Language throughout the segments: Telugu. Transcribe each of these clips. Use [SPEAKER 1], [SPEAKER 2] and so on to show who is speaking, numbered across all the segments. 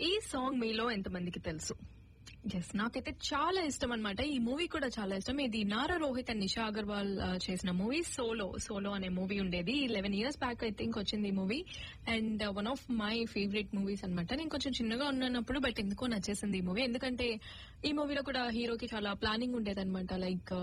[SPEAKER 1] ఈ సాంగ్ మీలో ఎంతమందికి తెలుసు ఎస్ నాకైతే చాలా ఇష్టం అన్నమాట ఈ మూవీ కూడా చాలా ఇష్టం ఇది నారా రోహిత్ అండ్ నిషా అగర్వాల్ ఆ, చేసిన మూవీ సోలో సోలో అనే మూవీ ఉండేది eleven years back I think వచ్చింది ఈ movie and one of my favourite movies అన్నమాట నేను కొంచెం చిన్నగా ఉన్నప్పుడు బట్ ఎందుకో నచ్చేసింది ఈ మూవీ ఎందుకంటే ఈ మూవీలో కూడా హీరోకి చాలా ప్లానింగ్ ఉండేదన్నమాట లైక్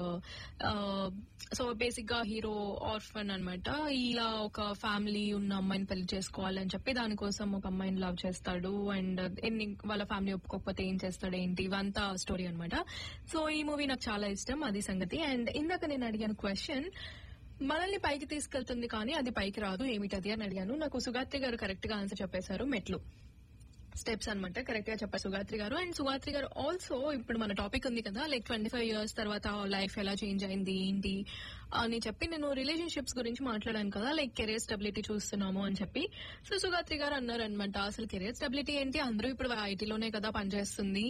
[SPEAKER 1] సో బేసిక్ గా హీరో ఆర్ఫన్ అన్నమాట ఇలా ఒక ఫ్యామిలీ ఉన్న అమ్మాయిని పెళ్లి చేసుకోవాలని చెప్పి దానికోసం ఒక అమ్మాయిని లవ్ చేస్తాడు అండ్ ఎన్ని వాళ్ళ ఫ్యామిలీ ఒప్పుకోకపోతే ఏం చేస్తాడు ఏంటి ఇవంతా స్టోరీ అన్నమాట సో ఈ మూవీ నాకు చాలా ఇష్టం అది సంగతి అండ్ ఇందాక నేను అడిగాను క్వశ్చన్ మనల్ని పైకి తీసుకెళ్తుంది కానీ అది పైకి రాదు ఏమిటది అని అడిగాను నాకు సుగాత్రి గారు కరెక్ట్ గా ఆన్సర్ చెప్పేశారు మెట్లు స్టెప్స్ అనమాట కరెక్ట్ గా చెప్పారు సుగాత్రి గారు అండ్ సుగాత్రి గారు ఆల్సో ఇప్పుడు మన టాపిక్ ఉంది కదా లైక్ ట్వంటీ ఫైవ్ ఇయర్స్ తర్వాత లైఫ్ ఎలా చేంజ్ అయింది ఏంటి అని చెప్పి నేను రిలేషన్షిప్స్ గురించి మాట్లాడాను కదా లైక్ కెరియర్ స్టెబిలిటీ చూస్తున్నాము అని చెప్పి సో సుగాత్రి గారు అన్నారు అనమాట అసలు కెరియర్ స్టెబిలిటీ ఏంటి అందరూ ఇప్పుడు ఐటీలోనే కదా పనిచేస్తుంది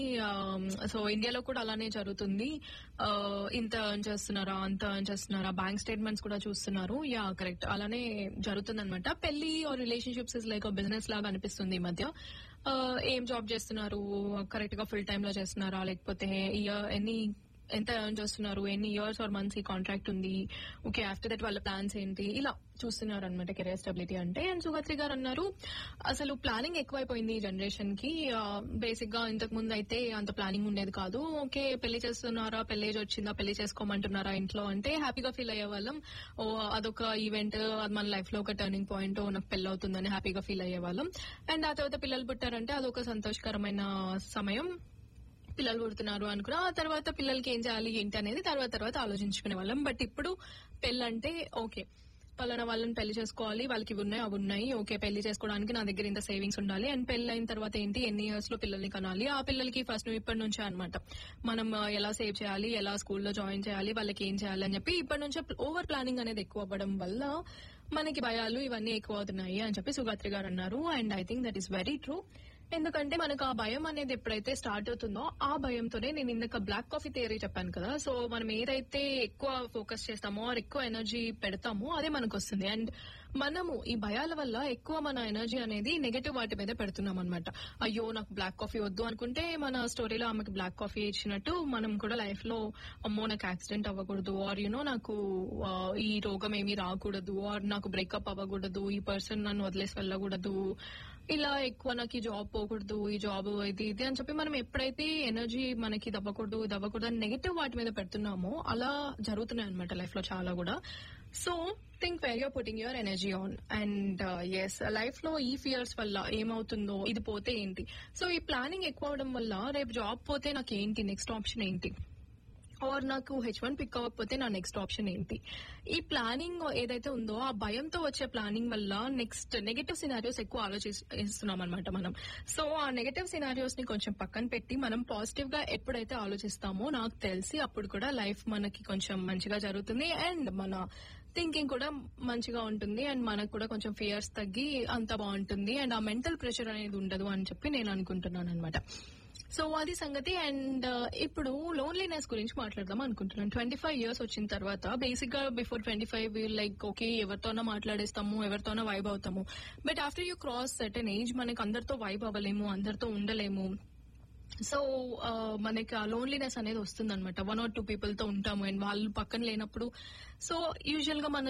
[SPEAKER 1] సో ఇండియాలో కూడా అలానే జరుగుతుంది ఆ, ఇంత earn చేస్తున్నారా అంత earn చేస్తున్నారా బ్యాంక్ స్టేట్మెంట్స్ కూడా చూస్తున్నారు యా కరెక్ట్ అలానే జరుగుతుంది అనమాట పెళ్లి రిలేషన్షిప్స్ ఇస్ లైక్ బిజినెస్ లాగా అనిపిస్తుంది ఈ మధ్య ఆ, ఏం జాబ్ చేస్తున్నారు కరెక్ట్ గా ఫుల్ టైమ్ లో చేస్తున్నారా లేకపోతే ఇయర్ ఎన్ని ఎంత ఎర్న్ చేస్తున్నారు ఎన్ని ఇయర్స్ ఆర్ మంత్స్ ఈ కాంట్రాక్ట్ ఉంది ఓకే ఆఫ్టర్ దట్ వాళ్ళ ప్లాన్స్ ఏంటి ఇలా చూస్తున్నారు అనమాట కెరియర్ స్టెబిలిటీ అంటే అండ్ సుగత్రి గారు అన్నారు అసలు ప్లానింగ్ ఎక్కువైపోయింది ఈ జనరేషన్ కి బేసిక్ గా ఇంతకు ముందు అయితే అంత ప్లానింగ్ ఉండేది కాదు ఓకే పెళ్లి చేస్తున్నారా పెళ్లి ఏజ్ వచ్చిందా పెళ్లి చేసుకోమంటున్నారా ఇంట్లో అంటే హ్యాపీగా ఫీల్ అయ్యే వాళ్ళం ఓ అదొక ఈవెంట్ అది మన లైఫ్ లో ఒక టర్నింగ్ పాయింట్ నాకు పెళ్లి అవుతుందని హ్యాపీగా ఫీల్ అయ్యే వాళ్ళం అండ్ ఆ తర్వాత పిల్లలు పుట్టారంటే అదొక సంతోషకరమైన సమయం పిల్లలు పుడుతున్నారు అనుకున్నా ఆ తర్వాత పిల్లలకి ఏం చేయాలి ఏంటి అనేది తర్వాత తర్వాత ఆలోచించుకునే వాళ్ళం బట్ ఇప్పుడు పెళ్ళంటే ఓకే పలానా వాళ్ళని పెళ్లి చేసుకోవాలి వాళ్ళకి ఇవి ఉన్నాయి అవి ఉన్నాయి ఓకే పెళ్లి చేసుకోవడానికి నా దగ్గర ఇంత సేవింగ్స్ ఉండాలి అండ్ పెళ్లి అయిన తర్వాత ఏంటి ఎన్ని ఇయర్స్ లో పిల్లల్ని కనాలి ఆ పిల్లలకి ఫస్ట్ నువ్వు ఇప్పటి నుంచే అనమాట మనం ఆ, ఎలా సేవ్ చేయాలి ఎలా స్కూల్లో జాయిన్ చేయాలి వాళ్ళకి ఏం చేయాలి అని చెప్పి ఇప్పటి నుంచే ఓవర్ ప్లానింగ్ అనేది ఎక్కువ అవ్వడం వల్ల మనకి భయాలు ఇవన్నీ ఎక్కువ అవుతున్నాయి అని చెప్పి సుగాత్రి గారు అన్నారు and I think that is very true ఎందుకంటే మనకు ఆ భయం అనేది ఎప్పుడైతే స్టార్ట్ అవుతుందో ఆ భయంతోనే నేను ఇందాక బ్లాక్ కాఫీ థియరీ చెప్పాను కదా సో మనం ఏదైతే ఎక్కువ ఫోకస్ చేస్తామో ఆర్ ఎక్కువ ఎనర్జీ పెడతామో అదే మనకు వస్తుంది అండ్ మనము ఈ భయాల వల్ల ఎక్కువ మన ఎనర్జీ అనేది నెగటివ్ వాటి మీద పెడుతున్నాం అనమాట అయ్యో నాకు బ్లాక్ కాఫీ వద్దు అనుకుంటే మన స్టోరీలో ఆమెకి బ్లాక్ కాఫీ ఇచ్చినట్టు మనం కూడా లైఫ్ లో అమ్మో నాకు యాక్సిడెంట్ అవ్వకూడదు ఆర్ యూనో నాకు ఆ, ఈ రోగం ఏమీ రాకూడదు ఆర్ నాకు బ్రేకప్ అవ్వకూడదు ఈ పర్సన్ నన్ను వదిలేసి వెళ్ళకూడదు ఇలా ఎక్కువ నాకు ఈ జాబ్ పోకూడదు ఈ జాబ్ ఇది ఇది అని చెప్పి మనం ఎప్పుడైతే ఎనర్జీ మనకి ఇది అవ్వకూడదు ఇది అవ్వకూడదు అని నెగిటివ్ వాటి మీద పెడుతున్నామో అలా జరుగుతున్నాయి అనమాట లైఫ్ లో చాలా కూడా so think where you're putting your energy on and yes life లో ఈ ఫియర్స్ వల్ల ఏమవుతుందో ఇది పోతే ఏంటి సో ఈ ప్లానింగ్ ఎక్కువ అవడం వల్ల రేపు జాబ్ పోతే నాకు ఏంటి నెక్స్ట్ ఆప్షన్ ఏంటి ఆర్ నాకు హెచ్ వన్ పిక్ అవ్వకపోతే నా నెక్స్ట్ ఆప్షన్ ఏంటి ఈ ప్లానింగ్ ఏదైతే ఉందో ఆ భయంతో వచ్చే ప్లానింగ్ వల్ల నెక్స్ట్ నెగటివ్ సినారియోస్ ఎక్కువ ఆలోచిస్తున్నాం అనమాట మనం సో ఆ నెగటివ్ సినారియోస్ ని కొంచెం పక్కన పెట్టి మనం పాజిటివ్ గా ఎప్పుడైతే ఆలోచిస్తామో నాకు తెలిసి అప్పుడు కూడా లైఫ్ మనకి కొంచెం మంచిగా జరుగుతుంది అండ్ మన థింకింగ్ కూడా మంచిగా ఉంటుంది అండ్ మనకు కూడా కొంచెం ఫియర్స్ తగ్గి అంత బాగుంటుంది అండ్ ఆ మెంటల్ ప్రెషర్ అనేది ఉండదు అని చెప్పి నేను అనుకుంటున్నాను అనమాట సో అది సంగతి అండ్ ఇప్పుడు లోన్లీనెస్ గురించి మాట్లాడదాం అనుకుంటున్నాను ట్వంటీ ఫైవ్ ఇయర్స్ వచ్చిన తర్వాత బేసిక్ గా before twenty five like okay ఎవరితోనో మాట్లాడేస్తాము ఎవరితోనో వైబ్ అవుతాము but after you cross certain age మనకి అందరితో వైబ్ అవ్వలేము అందరితో ఉండలేము సో మనకి ఆ లోన్లీనెస్ అనేది వస్తుంది అనమాట వన్ ఆర్ టూ పీపుల్ తో ఉంటాము అండ్ వాళ్ళు పక్కన లేనప్పుడు సో యూజువల్ గా మన